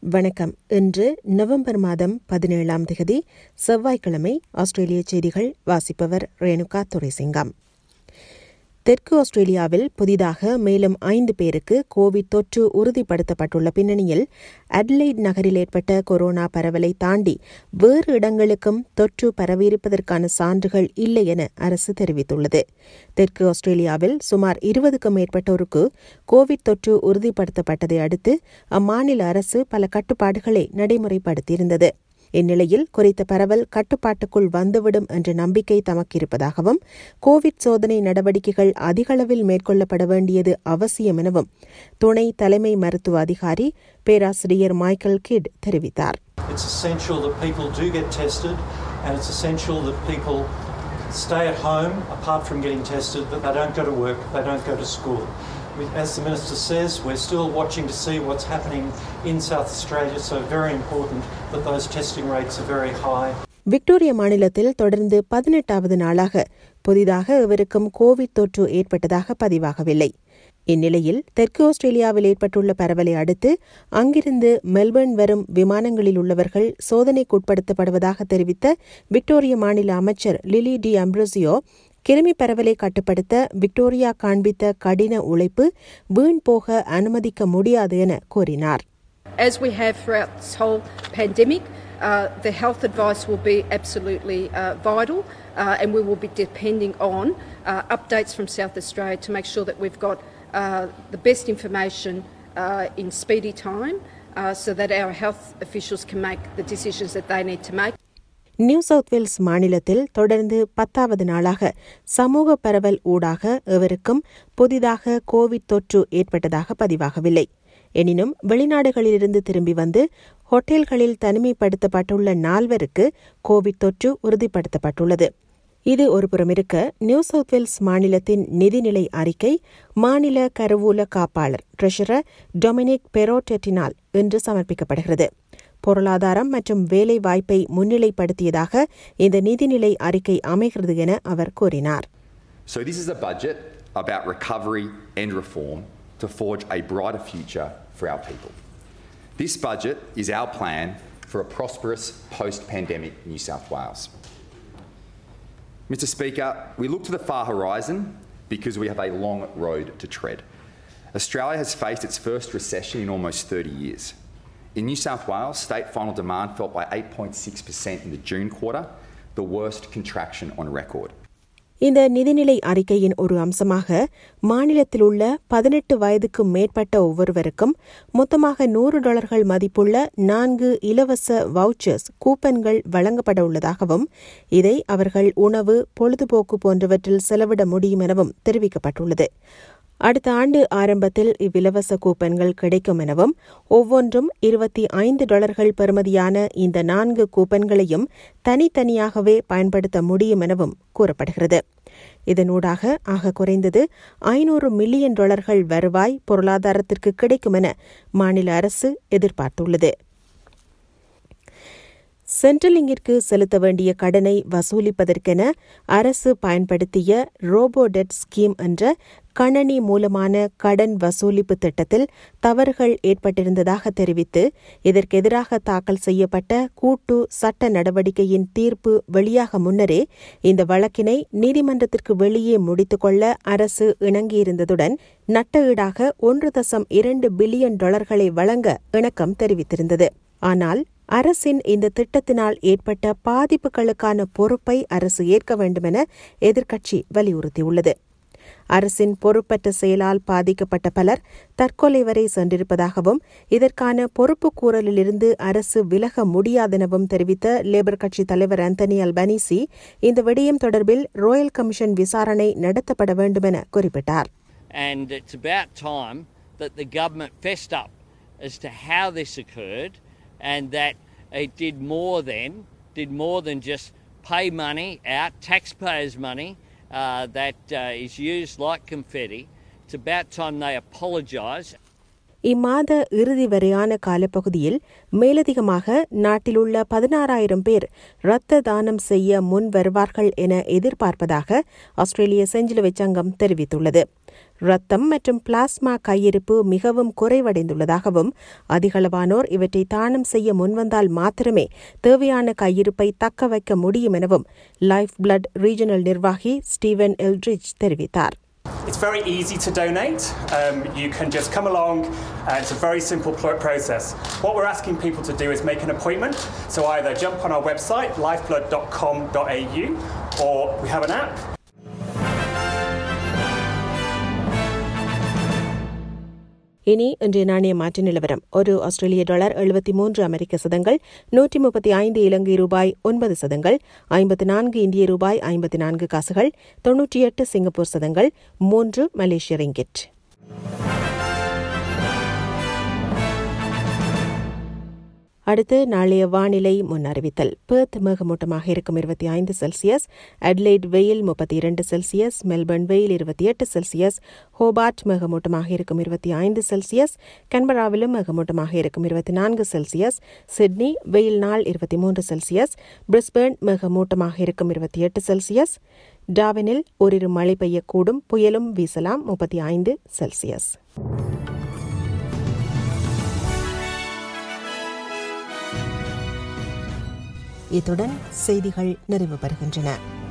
வணக்கம் இன்று நவம்பர் மாதம் பதினேழாம் திகதி செவ்வாய்க்கிழமை ஆஸ்திரேலிய செய்திகள் வாசிப்பவர் ரேணுகா துரைசிங்கம் தெற்கு ஆஸ்திரேலியாவில் புதிதாக மேலும் ஐந்து பேருக்கு கோவிட் தொற்று உறுதிப்படுத்தப்பட்டுள்ள பின்னணியில் அட்லைட் நகரில் ஏற்பட்ட கொரோனா பரவலை தாண்டி வேறு இடங்களுக்கும் தொற்று பரவியிருப்பதற்கான சான்றுகள் இல்லை என அரசு தெரிவித்துள்ளது தெற்கு ஆஸ்திரேலியாவில் சுமார் இருபதுக்கும் மேற்பட்டோருக்கு கோவிட் தொற்று உறுதிப்படுத்தப்பட்டதை அடுத்து அம்மாநில அரசு பல கட்டுப்பாடுகளை நடைமுறைப்படுத்தியிருந்தது இந்நிலையில் குறித்த பரவல் கட்டுப்பாட்டுக்குள் வந்துவிடும் என்ற நம்பிக்கை தமக்கு இருப்பதாகவும் கோவிட் சோதனை நடவடிக்கைகள் அதிகளவில் மேற்கொள்ளப்பட வேண்டியது அவசியம் எனவும் துணை தலைமை மருத்துவ அதிகாரி பேராசிரியர் மைக்கேல் கிட் தெரிவித்தார் It's essential that people do get tested, and it's essential that people stay at home apart from getting tested, that they don't go to work, they don't go to school. We, as the Minister says, we're still watching to see what's happening in South Australia, so very important that those testing rates are very high. Victoria மாநிலத்தில் தொடர்ந்து பதினெட்டாவது நாளாக புதிதாக எவருக்கும் Covid தொற்று ஏற்பட்டதாக பதிவாகவில்லை இந்நிலையில் தெற்கு ஆஸ்திரேலியாவில் ஏற்பட்டுள்ள பரவலை அடுத்து அங்கிருந்து மெல்பர்ன் வரும் விமானங்களில் உள்ளவர்கள் சோதனைக்குட்படுத்தப்படுவதாக தெரிவித்த விக்டோரிய மாநில அமைச்சர் லிலி டி அம்ப்ரோசியோ கிருமி பரவலை கட்டுப்படுத்த விக்டோரியா காண்பித்த கடின உழைப்பு வீண் போக அனுமதிக்க முடியாது என கூறினார் As we have throughout this whole pandemic, uh, the health advice will be absolutely uh, vital, uh, and we will be depending on uh, updates from South Australia to make sure that we've got uh, the best information uh, in speedy time uh, so that our health officials can make the decisions that they need to make. New South Wales மாநிலத்தில் தொடர்ந்து பத்தாவது நாளாக சமூக பரவல் ஊடாக எவருக்கும் புதிதாக Covid தொற்று ஏற்பட்டதாக பதிவாகவில்லை எனினும் வெளிநாடுகளிலிருந்து திரும்பி வந்து ஹோட்டல்களில் தனிமைப்படுத்தப்பட்டுள்ள நால்வருக்கு கோவிட் தொற்று உறுதிப்படுத்தப்பட்டுள்ளது இது ஒருபுறம் இருக்க நியூ சவுத் வேல்ஸ் மாநிலத்தின் நிதிநிலை அறிக்கை மாநில கருவூல காப்பாளர் ட்ரெஷரர் டொமினிக் பெரோடெட்டினால் இன்று சமர்ப்பிக்கப்படுகிறது பொருளாதாரம் மற்றும் வேலை வாய்ப்பை முன்னிலைப்படுத்தியதாக இந்த நிதிநிலை அறிக்கை அமைகிறது என அவர் கூறினார் So, this is a budget about recovery and reform to forge a brighter future for our people. This budget is our plan for a prosperous post pandemic New South Wales. Mr. Speaker, we look to the far horizon because we have a long road to tread. Australia has faced its first recession in almost 30 years. In New South Wales, state final demand fell by 8.6% in the June quarter, the worst contraction on record. இந்த நிதிநிலை அறிக்கையின் ஒரு அம்சமாக மாநிலத்தில் உள்ள பதினெட்டு வயதுக்கு மேற்பட்ட ஒவ்வொருவருக்கும் மொத்தமாக நூறு டாலர்கள் மதிப்புள்ள நான்கு இலவச வவுச்சர்ஸ் கூப்பன்கள் வழங்கப்பட உள்ளதாகவும் இதை அவர்கள் உணவு பொழுதுபோக்கு போன்றவற்றில் செலவிட முடியும் எனவும் தெரிவிக்கப்பட்டுள்ளது அடுத்த ஆண்டு ஆரம்பத்தில் இவ்விலவச கூப்பன்கள் கிடைக்கும் எனவும் ஒவ்வொன்றும் இருபத்தி ஐந்து டாலர்கள் பெறுமதியான இந்த நான்கு கூப்பன்களையும் தனித்தனியாகவே பயன்படுத்த முடியும் எனவும் கூறப்படுகிறது இதனூடாக ஆக குறைந்தது ஐநூறு மில்லியன் டாலர்கள் வருவாய் பொருளாதாரத்திற்கு கிடைக்கும் என மாநில அரசு எதிர்பார்த்துள்ளது சென்ட்ரலிங்கிற்கு செலுத்த வேண்டிய கடனை வசூலிப்பதற்கென அரசு பயன்படுத்திய ரோபோடெட் ஸ்கீம் என்ற கணனி மூலமான கடன் வசூலிப்பு திட்டத்தில் தவறுகள் ஏற்பட்டிருந்ததாக தெரிவித்து இதற்கெதிராக தாக்கல் செய்யப்பட்ட கூட்டு சட்ட நடவடிக்கையின் தீர்ப்பு வெளியாக முன்னரே இந்த வழக்கினை நீதிமன்றத்திற்கு வெளியே முடித்துக்கொள்ள அரசு இணங்கியிருந்ததுடன் நட்ட ஈடாக ஒன்று தசம் இரண்டு பில்லியன் டாலர்களை வழங்க இணக்கம் தெரிவித்திருந்தது ஆனால் அரசின் இந்த திட்டத்தினால் ஏற்பட்ட பாதிப்புகளுக்கான பொறுப்பை அரசு ஏற்க வேண்டுமென எதிர்க்கட்சி வலியுறுத்தியுள்ளது அரசின் பொறுப்பற்ற செயலால் பாதிக்கப்பட்ட பலர் தற்கொலை வரை சென்றிருப்பதாகவும் இதற்கான பொறுப்பு கூறலிலிருந்து அரசு விலக முடியாதெனவும் தெரிவித்த லேபர் கட்சி தலைவர் ஆந்தனி அல்பனீசி இந்த விடயம் தொடர்பில் ரோயல் கமிஷன் விசாரணை நடத்தப்பட வேண்டுமென குறிப்பிட்டார் And it's about time that the government fessed up as to how this occurred and that it did more than did more than just pay money out, taxpayers' money uh, that uh, is used like confetti. It's about time they apologise. இம்மாத இறுதி வரையான காலப்பகுதியில் மேலதிகமாக நாட்டிலுள்ள பதினாறாயிரம் பேர் இரத்த தானம் செய்ய முன் வருவார்கள் என எதிர்பார்ப்பதாக ஆஸ்திரேலிய செஞ்சிலுவை சங்கம் தெரிவித்துள்ளது ரத்தம் மற்றும் பிளாஸ்மா கையிருப்பு மிகவும் குறைவடைந்துள்ளதாகவும் அதிகளவானோர் இவற்றை தானம் செய்ய முன்வந்தால் மாத்திரமே தேவையான கையிருப்பை தக்க வைக்க முடியும் எனவும் லைஃப் பிளட் ரீஜனல் நிர்வாகி ஸ்டீவன் எல்ட்ரிச் தெரிவித்தார் It's very easy to donate. Um, you can just come along. Uh, it's a very simple pl- process. What we're asking people to do is make an appointment. So either jump on our website, lifeblood.com.au, or we have an app. இனி இன்றைய நாணய மாற்று நிலவரம் ஒரு ஆஸ்திரேலிய dollar எழுபத்தி மூன்று அமெரிக்க சதங்கள் நூற்றி முப்பத்தி ஐந்து இலங்கை ரூபாய் ஒன்பது சதங்கள் ஐம்பத்தி நான்கு இந்திய ரூபாய் ஐம்பத்தி நான்கு காசுகள் தொன்னூற்றி எட்டு சிங்கப்பூர் சதங்கள் மூன்று மலேசிய ரிங்கிட் அடுத்து நாளைய வானிலை முன் அறிவித்தல் பெர்த் மேகமூட்டமாக இருக்கும் இருபத்தி ஐந்து செல்சியஸ் அட்லைட் வெயில் முப்பத்தி இரண்டு செல்சியஸ் மெல்பர்ன் வெயில் இருபத்தி எட்டு செல்சியஸ் ஹோபார்ட் மேகமூட்டமாக இருக்கும் இருபத்தி ஐந்து செல்சியஸ் கன்பராவிலும் மேகமூட்டமாக இருக்கும் இருபத்தி நான்கு செல்சியஸ் சிட்னி வெயில் நாள் இருபத்தி மூன்று செல்சியஸ் பிரிஸ்பேர்ன் மேகமூட்டமாக இருக்கும் இருபத்தி எட்டு செல்சியஸ் டாவினில் ஓரிரு மழை பெய்யக்கூடும் புயலும் வீசலாம் முப்பத்தி ஐந்து செல்சியஸ் இத்துடன் செய்திகள் நிறைவு பெறுகின்றன